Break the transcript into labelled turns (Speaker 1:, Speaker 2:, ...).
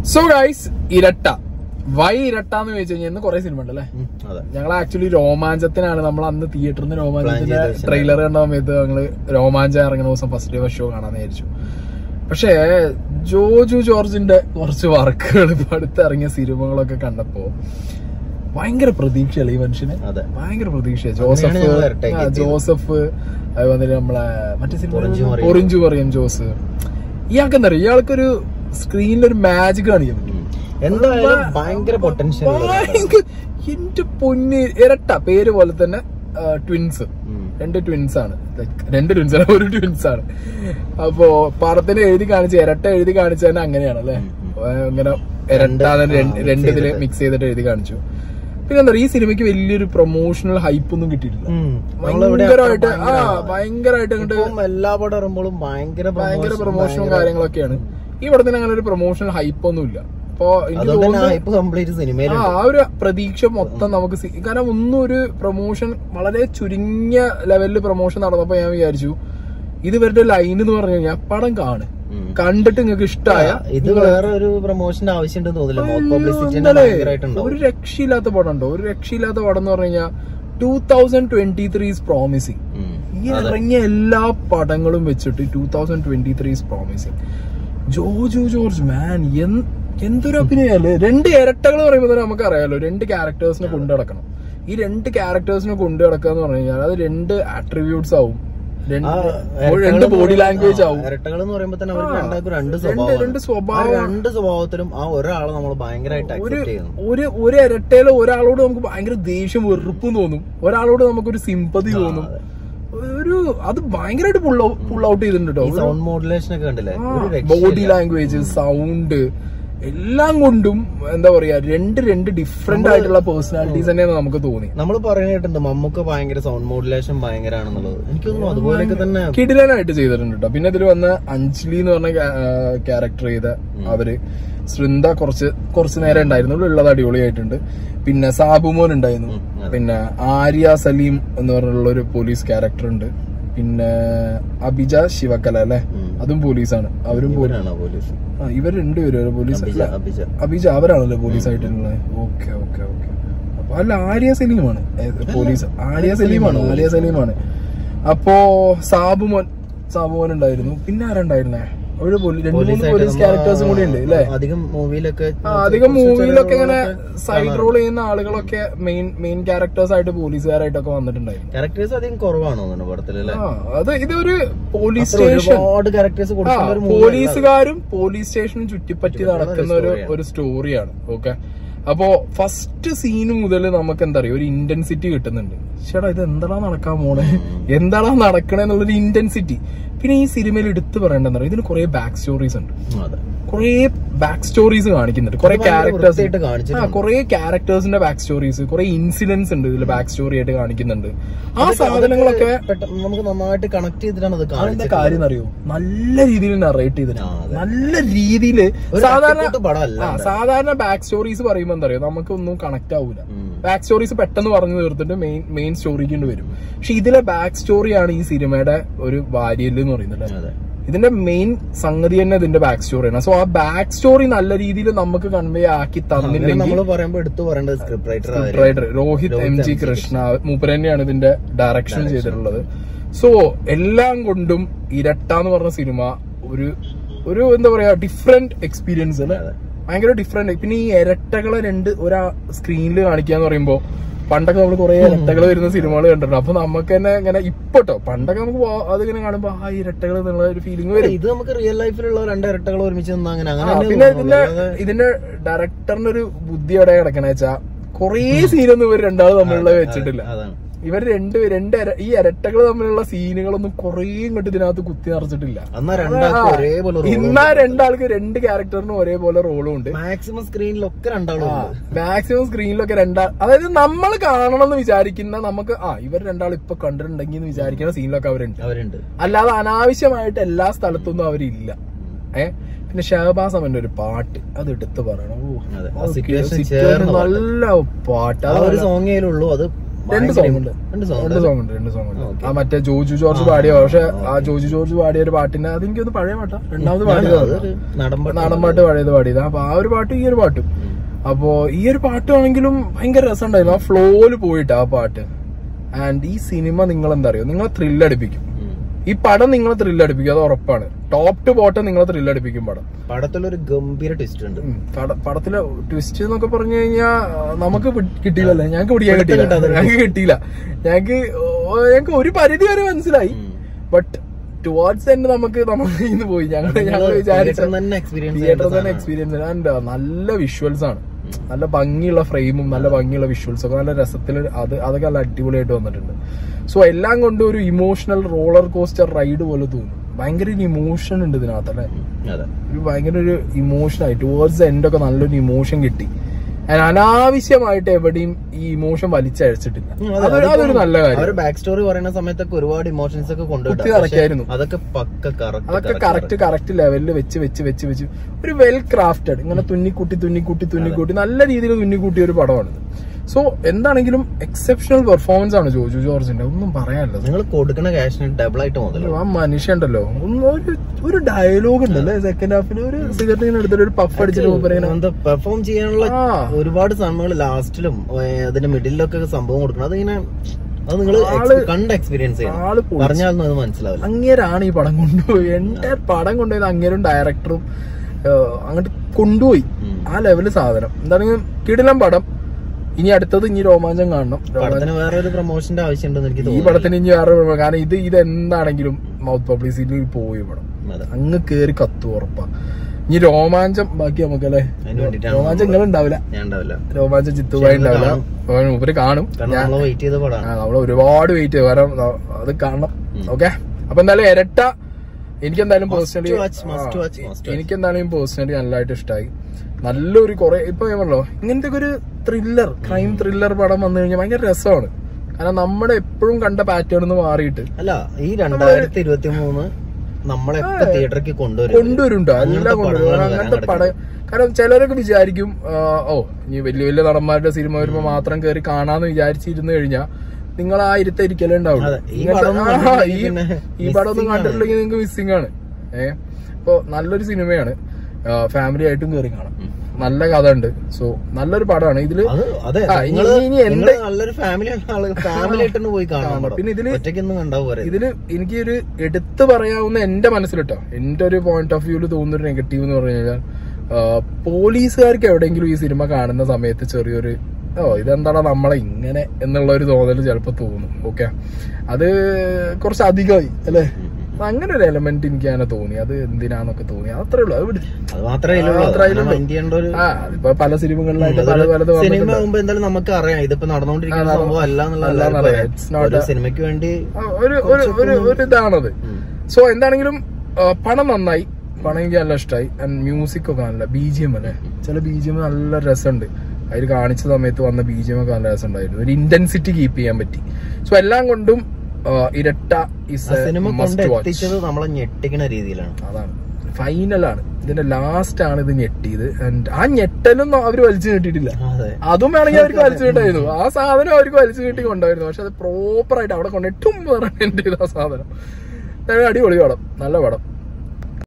Speaker 1: So guys ഇരട്ട Y ഇരട്ട എന്ന് ചോദിച്ചു കഴിഞ്ഞാൽ ഇന്ന് കുറെ സിനിമ ഉണ്ട് അല്ലേ
Speaker 2: ഉം, അതെ
Speaker 1: ഞങ്ങൾ ആക്ച്വലി രോമാഞ്ചത്തിനാണ് നമ്മൾ അന്ന് തിയേറ്ററിൽ നിന്ന് രോമാഞ്ചത്തിന്റെ
Speaker 2: Plan ചെയ്ത
Speaker 1: ട്രെയിലർ കണ്ട സമയത്ത് ഞങ്ങള് രോമാഞ്ചം ഇറങ്ങുന്ന ദിവസം ഫസ്റ്റ് ഡേ ഫസ്റ്റ് ഷോ കാണാന്ന് വിചാരിച്ചു പക്ഷേ ജോജു ജോർജിന്റെ കുറച്ച് വർക്കുകൾ ഇപ്പൊ അടുത്തിറങ്ങിയ സിനിമകളൊക്കെ കണ്ടപ്പോ ഭയങ്കര പ്രതീക്ഷയല്ലേ ഈ മനുഷ്യന്
Speaker 2: അതെ
Speaker 1: ഭയങ്കര പ്രതീക്ഷ
Speaker 2: അങ്ങനെയാണ്
Speaker 1: ജോസഫ്
Speaker 2: ഞങ്ങൾ ഇരട്ടയ്ക്ക്
Speaker 1: ആ,
Speaker 2: എത്തിയത്.
Speaker 1: ജോസഫ് അത് വന്നിട്ട് നമ്മളെ മറ്റേ
Speaker 2: ഒറിഞ്ചു
Speaker 1: സിനിമ
Speaker 2: മറിയം.
Speaker 1: ഒറിഞ്ചു പറയും ജോസ് ഇയാൾക്ക് എന്താ പറയുക ഇയാൾക്കൊരു സ്ക്രീനിൽ ഒരു മാജിക് കാണിക്കാൻ പറ്റും
Speaker 2: എന്തായാലും ഭയങ്കര പൊട്ടൻഷ്യൽ
Speaker 1: ഭയങ്കര- എന്റെ പൊന്ന് ഇരട്ട പേര് പോലെ തന്നെ ട്വിൻസ് രണ്ട് ട്വിൻസ് ആണ് Like, രണ്ട് ട്വിൻസ് ആണ് ഒരു ട്വിൻസ് ആണ് അപ്പോ പടത്തിന് എഴുതി കാണിച്ച് ഇരട്ട എഴുതി കാണിച്ചു തന്നെ അങ്ങനെയാണ് അല്ലെ ഇങ്ങനെ ഇരട്ട
Speaker 2: രണ്ട്, ആ, mix
Speaker 1: രണ്ടിതില്
Speaker 2: ചെയ്തിട്ട്.
Speaker 1: മിക്സ് ചെയ്തിട്ട് എഴുതി കാണിച്ചു പിന്നെ എന്താ പറയുക ഈ സിനിമയ്ക്ക് വലിയൊരു പ്രൊമോഷണൽ ഹൈപ്പ് ഒന്നും കിട്ടിയിട്ടില്ല ഭയങ്കരമായിട്ട് ആ ഭയങ്കരമായിട്ട് അങ്ങോട്ട്
Speaker 2: എല്ലാ പടം ഇറങ്ങുമ്പോഴും ഭയങ്കര
Speaker 1: ഭയങ്കര
Speaker 2: promotion,
Speaker 1: പ്രൊമോഷനും
Speaker 2: ഭയങ്കര-
Speaker 1: കാര്യങ്ങളൊക്കെയാണ് ഈ പടത്തിന് അങ്ങനെ ഒരു പ്രൊമോഷണൽ ഹൈപ്പ് ഒന്നും ഇല്ല അപ്പൊ എനിക്ക്
Speaker 2: അതുകൊണ്ട് തന്നെ
Speaker 1: തോന്നുന്നു
Speaker 2: ഹൈപ്പ് കംപ്ലീറ്റ്
Speaker 1: ആ
Speaker 2: സിനിമയിലുണ്ട്
Speaker 1: ആ ഒരു പ്രതീക്ഷ മൊത്തം നമുക്ക് സി- കാരണം ഒന്നും ഒരു പ്രൊമോഷൻ വളരെ ചുരുങ്ങിയ ലെവലിൽ പ്രൊമോഷൻ നടന്നപ്പോ ഞാൻ വിചാരിച്ചു ഇത് ഇവരുടെ ലൈൻ എന്ന് പറഞ്ഞു കഴിഞ്ഞാൽ പടം കാണ്
Speaker 2: ഉം.
Speaker 1: കണ്ടിട്ട് നിങ്ങൾക്ക് ഇഷ്ടമായ
Speaker 2: ഇത് വേറെ ഒരു പ്രൊമോഷന്റെ ആവശ്യമുണ്ടെന്ന് തോന്നില്ല മൗത്ത് പബ്ലിസിറ്റി
Speaker 1: ഇന്നലെ
Speaker 2: ഭയങ്കരമായിട്ടുണ്ടാവും
Speaker 1: ഒരു രക്ഷയില്ലാത്ത പടം ഉണ്ടോ ഒരു രക്ഷയില്ലാത്ത പടം എന്ന് പറഞ്ഞു കഴിഞ്ഞാൽ two thousand twenty three is promising
Speaker 2: ഉം.
Speaker 1: ഈ ഇറങ്ങിയ എല്ലാ പടങ്ങളും വെച്ചിട്ട് two thousand twenty three is promising Joju George man എന്തൊരു അഭിനയല്ലേ രണ്ട് ഇരട്ടകൾ പറയുമ്പോൾ തന്നെ നമുക്ക് അറിയാലോ രണ്ട് ക്യാരക്ടേഴ്സിനെ കൊണ്ടു നടക്കണം ഈ രണ്ട് ക്യാരക്ടേഴ്സിനെ കൊണ്ടു നടക്കുക എന്ന് പറഞ്ഞു കഴിഞ്ഞാൽ അത് രണ്ട് ആട്രിബ്യൂട്ട്സ് ആവും രണ്ട്
Speaker 2: ആ,
Speaker 1: രണ്ട്
Speaker 2: ഇരട്ടകള്
Speaker 1: ബോഡി
Speaker 2: എന്ന്
Speaker 1: ലാംഗ്വേജ് ആവും
Speaker 2: ആ, ഇരട്ടകൾ എന്ന് പറയുമ്പോ തന്നെ അവർക്ക്
Speaker 1: ആ.
Speaker 2: രണ്ടാൾക്കും രണ്ട്
Speaker 1: രണ്ട്
Speaker 2: സ്വഭാവം
Speaker 1: രണ്ട് സ്വഭാവം
Speaker 2: രണ്ട് സ്വഭാവത്തിലും ആ ഒരാളെ നമ്മൾ ഭയങ്കരമായിട്ട്
Speaker 1: ഒരു
Speaker 2: അക്സെപ്റ്റ് ചെയ്യുന്നു
Speaker 1: ഒരു ഒരു ഇരട്ടയില് ഒരാളോട് നമുക്ക് ഭയങ്കര ദേഷ്യം വെറുപ്പും തോന്നും ഒരാളോട് നമുക്കൊരു സിമ്പതി തോന്നും ഒരു അത് ഭയങ്കരമായിട്ട് പുൾ പുൾ ഔട്ട് ചെയ്തിട്ടുണ്ട്
Speaker 2: ഈ
Speaker 1: കേട്ടോ
Speaker 2: സൗണ്ട് മോഡുലേഷൻ ഒക്കെ കണ്ടില്ലേ ഒരു
Speaker 1: ബോഡി
Speaker 2: രക്ഷയില്ല.
Speaker 1: ലാംഗ്വേജ് സൗണ്ട് എല്ലാം കൊണ്ടും എന്താ പറയാ രണ്ട് രണ്ട് ഡിഫറെന്റ് ആയിട്ടുള്ള പേഴ്സണാലിറ്റീസ് തന്നെയാണ് നമുക്ക് തോന്നി
Speaker 2: നമ്മൾ പറയുന്നിട്ടുണ്ട് മമ്മൂക്ക് ഭയങ്കര സൗണ്ട് മോഡുലേഷൻ ഭയങ്കരാണെന്നുള്ളത് എനിക്ക് തോന്നുന്നു അതുപോലെയൊക്കെ തന്നെ
Speaker 1: കിടിലനായിട്ട് ചെയ്തിട്ടുണ്ട് കേട്ടോ പിന്നെ ഇതിൽ വന്ന അഞ്ജലി എന്ന് പറഞ്ഞ ക്യാരക്ടർ ചെയ്ത അവര് ശൃന്ദ കുറച്ച് കുറച്ച് നേരം ഉണ്ടായിരുന്നുള്ളൂ ഉള്ളത് അടിപൊളിയായിട്ടുണ്ട് പിന്നെ സാബുമോൻ ഉണ്ടായിരുന്നു
Speaker 2: ഉം, അതെ.
Speaker 1: പിന്നെ ആര്യ സലീം എന്ന് പറഞ്ഞുള്ള ഒരു പോലീസ് ക്യാരക്ടർ ഉണ്ട് പിന്നെ അഭിജ ശിവകല അല്ലെ
Speaker 2: ഉം.
Speaker 1: അതും പോലീസാണ് അവരും പോലീസ്
Speaker 2: ഇവരാണോ പോലീസ്
Speaker 1: ആ ഇവർ രണ്ടുപേരും പോലീസ്
Speaker 2: അഭിജ
Speaker 1: അല്ല
Speaker 2: അഭിജ
Speaker 1: അഭിജ അവരാണല്ലോ പോലീസ് ആയിട്ടുള്ളത് ഓക്കെ ഓക്കെ ഓക്കെ അപ്പൊ അല്ല ആര്യ സലീമാണ് ഏ, പോലീസ് ആര്യ സലീമാണ് ആര്യ സലീമാണ് അപ്പോ സാബുമോൻ സാബുമോൻ ഉണ്ടായിരുന്നു പിന്നെ ആരുണ്ടായിരുന്നേ ഒരു പോലീ- രണ്ട് മൂന്ന്
Speaker 2: പോലീസായിട്ട്
Speaker 1: പോലീസ്
Speaker 2: നമ്മ-
Speaker 1: ക്യാരക്ടേഴ്സും കൂടി ഉണ്ട് അല്ലേ
Speaker 2: അധികം മൂവിയിലൊക്കെ
Speaker 1: ആ, അധികം മൂവിയിലൊക്കെ ഇങ്ങനെ സൈഡ്
Speaker 2: കാണാറുണ്ട്.
Speaker 1: റോൾ ചെയ്യുന്ന ആളുകളൊക്കെ മെയിൻ മെയിൻ ക്യാരക്ടേഴ്സ് ആയിട്ട് പോലീസുകാരായിട്ടൊക്കെ വന്നിട്ടുണ്ടായിരുന്നു
Speaker 2: ക്യാരക്ടേഴ്സ് അധികം കുറവാണോ തോന്നുന്നു പടത്തിൽ അല്ലേ
Speaker 1: ആ അത് ഇതൊരു പോലീസ്
Speaker 2: അത്ര
Speaker 1: സ്റ്റേഷൻ
Speaker 2: ഒരുപാട് ക്യാരക്ടേഴ്സ്
Speaker 1: ആ,
Speaker 2: കൊടുക്കുന്ന ഒരു movie അല്ല.
Speaker 1: പോലീസുകാരും പോലീസ് സ്റ്റേഷനും ചുറ്റിപ്പറ്റി
Speaker 2: ചുറ്റിപ്പറ്റി
Speaker 1: നടക്കുന്ന
Speaker 2: ഒരു
Speaker 1: ഒരു
Speaker 2: story-ആണ്.
Speaker 1: ഒരു സ്റ്റോറിയാണ് ഓക്കെ അപ്പോ ഫസ്റ്റ് സീന് മുതൽ നമുക്ക് എന്താ പറയുക ഒരു ഇന്റൻസിറ്റി കിട്ടുന്നുണ്ട് ചേട്ടാ ഇത് എന്താടാ നടക്കാൻ പോണേ എന്താടാ നടക്കണേ എന്നുള്ളൊരു ഇന്റൻസിറ്റി പിന്നെ ഈ സിനിമയിൽ എടുത്തു പറയേണ്ടതെന്ന് പറയുക ഇതിന് കുറെ ബാക്ക് സ്റ്റോറീസ് ഉണ്ട്
Speaker 2: അതെ
Speaker 1: കുറെ ബാക്ക് സ്റ്റോറീസ് കാണിക്കുന്നുണ്ട് കുറെ
Speaker 2: അത് ഭയങ്കര
Speaker 1: ക്യാരക്ടേഴ്സ്
Speaker 2: വൃത്തിയായിട്ട്
Speaker 1: ആ
Speaker 2: കാണിച്ചിട്ടുണ്ട്.
Speaker 1: കുറെ ക്യാരക്ടേഴ്സിന്റെ ബാക്ക് സ്റ്റോറീസ് കുറെ ഇൻസിഡൻസ് ഉണ്ട് ഇതിൽ ബാക്ക് സ്റ്റോറി ആയിട്ട് കാണിക്കുന്നുണ്ട് ആ
Speaker 2: അതൊക്കെ-
Speaker 1: സാധനങ്ങളൊക്കെ
Speaker 2: അതൊക്കെ പെട്ടെന്ന് നമുക്ക് നന്നായിട്ട് കണക്ട് ചെയ്തിട്ടാണ് അത്
Speaker 1: അതിന്റെ
Speaker 2: കാണിച്ചത്
Speaker 1: കാര്യം അറിയോ നല്ല രീതിയിൽ നറേറ്റ് ചെയ്തിട്ട്
Speaker 2: ആ, അതെ.
Speaker 1: നല്ല രീതിയില്
Speaker 2: ഒരു
Speaker 1: സാധാരണ
Speaker 2: തട്ടിക്കൂട്ട് പടമല്ല
Speaker 1: ആ, സാധാരണ ബാക്ക് സ്റ്റോറീസ് പറയുമ്പോ എന്താ അറിയോ നമുക്കൊന്നും കണക്ട് ആവൂല
Speaker 2: ഉം.
Speaker 1: ബാക്ക് സ്റ്റോറീസ് പെട്ടെന്ന് പറഞ്ഞു തീർത്തിട്ട് മെയിൻ മെയിൻ സ്റ്റോറിക്ക് വരും പക്ഷെ ഇതിലെ ബാക്ക് സ്റ്റോറിയാണ് ഈ സിനിമയുടെ ഒരു വാര്യല് എന്ന് പറയുന്നത്
Speaker 2: അതെ
Speaker 1: ഇതിന്റെ മെയിൻ സംഗതി തന്നെ ഇതിന്റെ ബാക്ക് സ്റ്റോറിയാണ് സോ ആ ബാക്ക് സ്റ്റോറി നല്ല രീതിയിൽ നമുക്ക് കൺവേ ആക്കി തന്നില്ലെങ്കിൽ
Speaker 2: നമ്മൾ പറയുമ്പോ എടുത്തു പറയേണ്ടത് script writer
Speaker 1: writer Rohit M G Krishna മൂപ്പർ തന്നെയാണ് ഇതിന്റെ ഡയറക്ഷൻ ചെയ്തിട്ടുള്ളത് സോ എല്ലാം കൊണ്ടും ഇരട്ട എന്ന് പറഞ്ഞ സിനിമ ഒരു ഒരു എന്താ പറയാ ഡിഫറെന്റ് എക്സ്പീരിയൻസ് അല്ലെ
Speaker 2: അതെ.
Speaker 1: ഭയങ്കര ഡിഫറെന്റ് പിന്നെ ഈ ഇരട്ടകളെ രണ്ട് ഒരാ സ്ക്രീനിൽ കാണിക്കുക എന്ന് പറയുമ്പോ പണ്ടൊക്കെ നമ്മൾ കുറെ ഇരട്ടകൾ വരുന്ന സിനിമകൾ കണ്ടിട്ടുണ്ട് അപ്പൊ നമുക്ക് തന്നെ ഇങ്ങനെ ഇപ്പോട്ടോ പണ്ടൊക്കെ നമുക്ക് വാ- അതിങ്ങനെ കാണുമ്പോ ആ ഇരട്ടകൾ എന്നുള്ള ഒരു ഫീലിംഗ് വരും
Speaker 2: ഇത് നമുക്ക് റിയൽ ലൈഫിലുള്ള രണ്ട് ഇരട്ടകൾ ഒരുമിച്ച് നിന്നാ അങ്ങനെ
Speaker 1: ആ,
Speaker 2: അങ്ങനെ തന്നെ
Speaker 1: പിന്നെ
Speaker 2: തോന്നുള്ളൂ.
Speaker 1: ഇതിന്റെ ഇതിന്റെ ഡയറക്ടറിന്റെ ഒരു ബുദ്ധി എവിടെ കിടക്കണ വെച്ചാ കൊറേ സീനൊന്നും ഇവർ രണ്ടാളും തമ്മിലുള്ള വെച്ചിട്ടില്ല
Speaker 2: അതാണ്
Speaker 1: ഇവർ രണ്ട് രണ്ട് ഇര- ഈ ഇരട്ടകൾ തമ്മിലുള്ള സീനുകളൊന്നും കൊറേ ഇങ്ങോട്ട് ഇതിനകത്ത് കുത്തി നിറച്ചിട്ടില്ല
Speaker 2: എന്നാ രണ്ടാൾക്കും ഒരേപോലെ role
Speaker 1: ഇന്നാ രണ്ടാൾക്ക് രണ്ട് ക്യാരക്ടറിനും ഒരേപോലെ റോളും ഉണ്ട്
Speaker 2: മാക്സിമം സ്ക്രീനിലൊക്കെ രണ്ടാളും ഉണ്ട്
Speaker 1: മാക്സിമം സ്ക്രീനിലൊക്കെ രണ്ടാൾ അതായത് നമ്മൾ കാണണം എന്ന് വിചാരിക്കുന്ന നമുക്ക് ആ ഇവർ രണ്ടാൾ ഇപ്പൊ കണ്ടിട്ടുണ്ടെങ്കിൽ എന്ന് വിചാരിക്കുന്ന സീനിലൊക്കെ അവരുണ്ട്
Speaker 2: അവരുണ്ട്
Speaker 1: അല്ലാതെ അനാവശ്യമായിട്ട് എല്ലാ സ്ഥലത്തൊന്നും അവരില്ല ഏ പിന്നെ ഷഹബാസ് അവന്റെ ഒരു പാട്ട് അത് എടുത്ത് പറയണം ഓ,
Speaker 2: അതെ. ആ
Speaker 1: അത്
Speaker 2: situation
Speaker 1: situation
Speaker 2: ചേർന്ന പാട്ട്.
Speaker 1: നല്ല പാട്ട്
Speaker 2: ആ
Speaker 1: അത്
Speaker 2: ഒരു
Speaker 1: നല്ല-
Speaker 2: സോങ്ങേലുള്ളൂ അത്
Speaker 1: രണ്ട് സോങ് ഉണ്ട്
Speaker 2: രണ്ട് സോങ്
Speaker 1: രണ്ട് സോങ് ഉണ്ട് രണ്ട് സോങ് ഉണ്ട്
Speaker 2: Okay.
Speaker 1: ആ മറ്റേ ജോജു ജോർജ് പാടിയ പക്ഷെ ആ ജോജു ജോർജ് പാടിയ ഒരു പാട്ടിന്റെ അതെനിക്കൊന്ന് പഴയ പാട്ടാ രണ്ടാമത് പാടിയതാണ്
Speaker 2: അതൊരു നടമ്പ
Speaker 1: നാടൻ പാട്ട് പഴയത് പാടിയത് അപ്പൊ ആ ഒരു പാട്ടും ഈ ഒരു പാട്ടും അപ്പോ ഈ ഒരു പാട്ടാണെങ്കിലും ഭയങ്കര രസമുണ്ടായിരുന്നു ആ ഫ്ലോയില് പോയിട്ട് ആ പാട്ട് ആൻഡ് ഈ സിനിമ നിങ്ങൾ എന്താ അറിയോ നിങ്ങളെ ത്രില്ലടിപ്പിക്കും ഈ പടം നിങ്ങളെ ത്രില്ലടിപ്പിക്കും അത് ഉറപ്പാണ് ടോപ്പ് ടു ബോട്ടം നിങ്ങളെ ത്രില്ലടിപ്പിക്കും പടം
Speaker 2: പടത്തിലൊരു ഗംഭീര ട്വിസ്റ്റ് ഉണ്ട്
Speaker 1: ഉം. പട- പടത്തിലെ ട്വിസ്റ്റ് എന്നൊക്കെ പറഞ്ഞു കഴിഞ്ഞാൽ നമുക്ക് പി- കിട്ടിയില്ലല്ലേ ഞങ്ങൾക്ക് പിടിക്കാൻ കിട്ടിയില്ല
Speaker 2: കിട്ടാതെ.
Speaker 1: ഞങ്ങൾക്ക് കിട്ടിയില്ല ഞങ്ങൾക്ക് ഓ- ഞങ്ങൾക്ക് ഒരു പരിധി വരെ മനസ്സിലായി
Speaker 2: ഉം.
Speaker 1: ബട്ട് ടുവാർഡ്സ് എൻഡ് നമുക്ക് നമുക്ക് ഇന്ന് പോയി ഞങ്ങൾ ഞങ്ങൾ വിചാരിച്ച
Speaker 2: theatre തന്നെ എക്സ്പീരിയൻസ്
Speaker 1: തിയേറ്റർ തന്നെ എക്സ്പീരിയൻസ് ആൻഡ് നല്ല വിഷ്വൽസ് ആണ് നല്ല ഭംഗിയുള്ള ഫ്രെയിമും നല്ല ഭംഗിയുള്ള വിഷ്വൽസ് ഒക്കെ നല്ല രസത്തിൽ അത് അതൊക്കെ നല്ല അടിപൊളിയായിട്ട് വന്നിട്ടുണ്ട് സോ എല്ലാം കൊണ്ടും ഒരു ഇമോഷണൽ റോളർ കോസ്റ്റർ റൈഡ് പോലെ തോന്നും ഭയങ്കര ഒരു ഇമോഷൻ ഉണ്ട് ഇതിനകത്ത് അല്ലെ
Speaker 2: അതെ
Speaker 1: ഒരു ഭയങ്കര ഒരു ഇമോഷൻ ആയി ടുവേർഡ്സ് എൻഡ് ഒക്കെ നല്ലൊരു ഇമോഷൻ കിട്ടി And അനാവശ്യമായിട്ട് എവിടെയും ഈ ഇമോഷൻ വലിച്ചഴച്ചിട്ടില്ല അതൊരു അതൊരു നല്ല കാര്യം
Speaker 2: അവര് ബാക്ക് സ്റ്റോറി പറയുന്ന സമയത്തൊക്കെ ഒരുപാട് ഇമോഷൻസ് ഒക്കെ
Speaker 1: കുത്തി
Speaker 2: കൊണ്ടുപോയി
Speaker 1: നിറയ്ക്കായിരുന്നു.
Speaker 2: അതൊക്കെ പക്ക
Speaker 1: അതൊക്കെ
Speaker 2: കറക്റ്റ്
Speaker 1: കറക്റ്റ് കറക്റ്റ് ലെവലിൽ വെച്ച് വെച്ച് വെച്ച് വെച്ച് ഒരു വെൽ ക്രാഫ്റ്റഡ് ഇങ്ങനെ തുന്നിക്കൂട്ടി തുന്നിക്കൂട്ടി തുന്നിക്കൂട്ടി നല്ല രീതിയിൽ തുന്നിക്കൂട്ടിയ ഒരു പടമാണ് സോ എന്താണെങ്കിലും എക്സെപ്ഷണൽ പെർഫോമൻസ് ആണ് ജോജു ജോർജിന്റെ ഒന്നും പറയാനില്ല
Speaker 2: നിങ്ങൾ കൊടുക്കുന്ന ക്യാഷിന് ഡബിൾ ആയിട്ട് മുതലും
Speaker 1: ആ മനുഷ്യ ഉണ്ടല്ലോ ഒന്നും ഒരു ഒരു ഡയലോഗ് ഉണ്ടല്ലേ സെക്കൻഡ് ഹാഫിൽ ഒരു സിഗരറ്റ് ഇങ്ങനെ എടുത്തിട്ട് ഒരു പഫ് അടിച്ചിട്ട് മൂപ്പര് ഇങ്ങനെ
Speaker 2: എന്താ പെർഫോം ചെയ്യാനുള്ള
Speaker 1: ആ.
Speaker 2: ഒരുപാട് സമയങ്ങൾ ലാസ്റ്റിലും അതിന്റെ മിഡിലൊക്കെ സംഭവം കൊടുക്കണം അതിങ്ങനെ അത് നിങ്ങൾ
Speaker 1: ആള്-
Speaker 2: കണ്ട് എക്സ്പീരിയൻസ് ചെയ്യണം
Speaker 1: ആള് പൊളിച്ചു.
Speaker 2: പറഞ്ഞാലൊന്നും അത് മനസ്സിലാവില്ല
Speaker 1: അങ്ങേരാണ് ഈ പടം കൊണ്ടുപോയി എന്റെ പടം കൊണ്ടുപോയത് അങ്ങേരും ഡയറക്ടറും അങ്ങോട്ട് കൊണ്ടുപോയി
Speaker 2: ഉം.
Speaker 1: ആ ലെവല് സാധനം എന്താണെങ്കിൽ കിടിലം പടം ഇനി അടുത്തത് ഇനി രോമാഞ്ചം കാണണം രോമാഞ്ചം
Speaker 2: പടത്തിന് വേറെ ഒരു പ്രൊമോഷന്റെ ആവശ്യമുണ്ടെന്ന് എനിക്ക്
Speaker 1: ഈ
Speaker 2: തോന്നുന്നു
Speaker 1: പടത്തിന് ഇനി വേറെ ഒരു- കാരണം ഇത് ഇത് എന്താണെങ്കിലും മൗത്ത് പബ്ലിസിറ്റിയിൽ പോയി പടം
Speaker 2: അതെ
Speaker 1: അങ്ങ് കേറി കത്തു ഉറപ്പാ ഇനി രോമാഞ്ചം ബാക്കി നമുക്കല്ലേ
Speaker 2: അതിന് വേണ്ടിട്ടാണ്
Speaker 1: രോമാഞ്ചം നിങ്ങൾ ഉണ്ടാവില്ല
Speaker 2: ഞാൻ ഉണ്ടാവില്ല
Speaker 1: രോമാഞ്ചം ചിത്തുപായി ഉണ്ടാവില്ല അവൻ മൂപ്പര് കാണും
Speaker 2: കാരണം
Speaker 1: ഞാൻ
Speaker 2: നമ്മൾ വെയിറ്റ് ചെയ്ത പടമാണ്
Speaker 1: ആ, നമ്മള് ഒരുപാട് വെയിറ്റ് ചെയ്തു കാരണം ന- അത് കാണണം ഓക്കെ അപ്പൊ എന്തായാലും ഇരട്ട എനിക്ക് എന്തായാലും personally
Speaker 2: watch, must watch, must watch.
Speaker 1: എനിക്ക് എന്തായാലും പേഴ്സണലി നല്ലതായിട്ട് ഇഷ്ടമായി നല്ലൊരു കുറെ ഇപ്പൊ ഞാൻ പറഞ്ഞല്ലോ ഇങ്ങനത്തെ ഒരു ത്രില്ലർ ക്രൈം ത്രില്ലർ പടം വന്നു കഴിഞ്ഞാൽ ഭയങ്കര രസമാണ് കാരണം നമ്മുടെ എപ്പോഴും കണ്ട പാറ്റേൺ നിന്ന് മാറിയിട്ട്
Speaker 2: അല്ല ഈ രണ്ടായിരത്തി ഇരുപത്തി മൂന്ന് നമ്മളെപ്പോ തിയേറ്ററിലേക്ക് കൊണ്ടുവരും
Speaker 1: കൊണ്ടുവരുണ്ടോ എല്ലാം
Speaker 2: അങ്ങനത്തെ
Speaker 1: കൊണ്ടുവരും
Speaker 2: പടങ്ങളാണ്
Speaker 1: അങ്ങനത്തെ
Speaker 2: വരാൻ
Speaker 1: പടം കാരണം ചിലരൊക്കെ വിചാരിക്കും ആ, ഓ ഇനി വലിയ വലിയ നടന്മാരുടെ സിനിമ വരുമ്പോ മാത്രം കയറി കാണാന്ന് വിചാരിച്ചിരുന്നു കഴിഞ്ഞാൽ നിങ്ങൾ ആ ഇരുത്തിരിക്കലേ ഉണ്ടാവുള്ളൂ
Speaker 2: അതെ, ഈ
Speaker 1: ഇങ്ങനത്തെ-
Speaker 2: പടം ഒന്നും
Speaker 1: ആ,
Speaker 2: കണ്ടിട്ടില്ലെങ്കിൽ
Speaker 1: ഈ-
Speaker 2: പിന്നെ
Speaker 1: ഈ പടം ഒന്നും
Speaker 2: missing ആണ്.
Speaker 1: കണ്ടിട്ടില്ലെങ്കിൽ നിങ്ങൾക്ക് മിസ്സിംഗ് ആണ് ഏഹ് ഇപ്പൊ നല്ലൊരു സിനിമയാണ് ഫാമിലി ആയിട്ടും കയറി കാണാം നല്ല കഥ ഉണ്ട് സോ നല്ലൊരു പടമാണ് ഇതില്
Speaker 2: അത് അതെ
Speaker 1: ആ, ഇനി-
Speaker 2: നിങ്ങള്
Speaker 1: ഇനി എന്ത്
Speaker 2: നിങ്ങള് നല്ലൊരു ഫാമിലി ആള് ഫാമിലി ആയിട്ടൊന്ന് പോയി കാണാൻ പടം.
Speaker 1: പിന്നെ ഇതില്
Speaker 2: ഒറ്റയ്ക്കൊന്നും കണ്ടാ പോരെ
Speaker 1: ഇതില് എനിക്ക് ഒരു എടുത്തു പറയാവുന്ന എന്റെ മനസ്സിലിട്ടോ എന്റെ ഒരു പോയിന്റ് ഓഫ് വ്യൂല് തോന്നുന്ന ഒരു നെഗറ്റീവ് എന്ന് പറഞ്ഞു കഴിഞ്ഞാൽ ആ, പോലീസുകാർക്ക് എവിടെയെങ്കിലും ഈ സിനിമ കാണുന്ന സമയത്ത് ചെറിയൊരു ഓ ഇതെന്താണ് നമ്മളെ ഇങ്ങനെ എന്നുള്ള ഒരു തോന്നൽ ചിലപ്പോ തോന്നും ഓക്കെ അത് കുറച്ച് അധികമായി അല്ലേ അപ്പൊ അങ്ങനെ ഒരു എലമെന്റ് എനിക്ക് അങ്ങനെ തോന്നി അത് എന്തിനാന്നൊക്കെ തോന്നി അത്രേ ഉള്ളൂ അത് വിട്-
Speaker 2: അത് മാത്രമേ
Speaker 1: ആ, അത്രേ
Speaker 2: ഉള്ളൂ
Speaker 1: ഉള്ളൂ.
Speaker 2: മൈൻഡ് ചെയ്യേണ്ട ഒരു
Speaker 1: ആ അതിപ്പോ പല സിനിമകളിലായിട്ട് പല പലത്
Speaker 2: സിനിമ
Speaker 1: വന്നിട്ടുണ്ട്
Speaker 2: ആകുമ്പോ എന്തായാലും നമുക്ക് അറിയാം ഇതിപ്പോ നടന്നുകൊണ്ടിരിക്കുന്ന
Speaker 1: ആ, നട-
Speaker 2: സംഭവം അല്ല
Speaker 1: അല്ല
Speaker 2: എന്നുള്ള
Speaker 1: എന്നറിയാം. It's not
Speaker 2: ഒരു
Speaker 1: a-
Speaker 2: സിനിമയ്ക്ക് വേണ്ടി
Speaker 1: ആ, ഒരു ഒരു ഒരു ഒരു ഇതാണത്
Speaker 2: ഉം.
Speaker 1: സോ എന്താണെങ്കിലും ആ, പണം നന്നായി പണം എനിക്ക് നല്ല ഇഷ്ടമായി ആൻഡ് മ്യൂസിക് ഒക്കെ നല്ല ബി ജി എം അല്ലേ ചില ബി ജി എം നല്ല രസമുണ്ട് അതിൽ കാണിച്ച സമയത്ത് വന്ന ബി ജി എം ഒക്കെ നല്ല രസമുണ്ടായിരുന്നു ഒരു ഇന്റൻസിറ്റി കീപ്പ് ചെയ്യാൻ പറ്റി സോ എല്ലാം കൊണ്ടും ആ, ഇരട്ട ഇസ്
Speaker 2: ആ സിനിമ കൊണ്ട്
Speaker 1: മസ്റ്റ് വാച്ച്
Speaker 2: എത്തിച്ചത് നമ്മളെ ഞെട്ടിക്കുന്ന രീതിയിലാണ്
Speaker 1: അതാണ് ഫൈനലാണ് ഇതിന്റെ ലാസ്റ്റ് ആണ് ഇത് ഞെട്ടിയത് ആൻഡ് ആ ഞെട്ടലും അവര് വലിച്ചു നീട്ടിയിട്ടില്ല
Speaker 2: അതെ
Speaker 1: അതും വേണമെങ്കിൽ അവർക്ക് വലിച്ചു കിട്ടായിരുന്നു ആ സാധനം അവർക്ക് വലിച്ചു കിട്ടി കൊണ്ടുപോയിരുന്നു പക്ഷെ അത് പ്രോപ്പർ ആയിട്ട് അവിടെ കൊണ്ടിട്ടും പറഞ്ഞിട്ട് ചെയ്ത ആ സാധനം എന്തായാലും അടിപൊളി പടം നല്ല പടം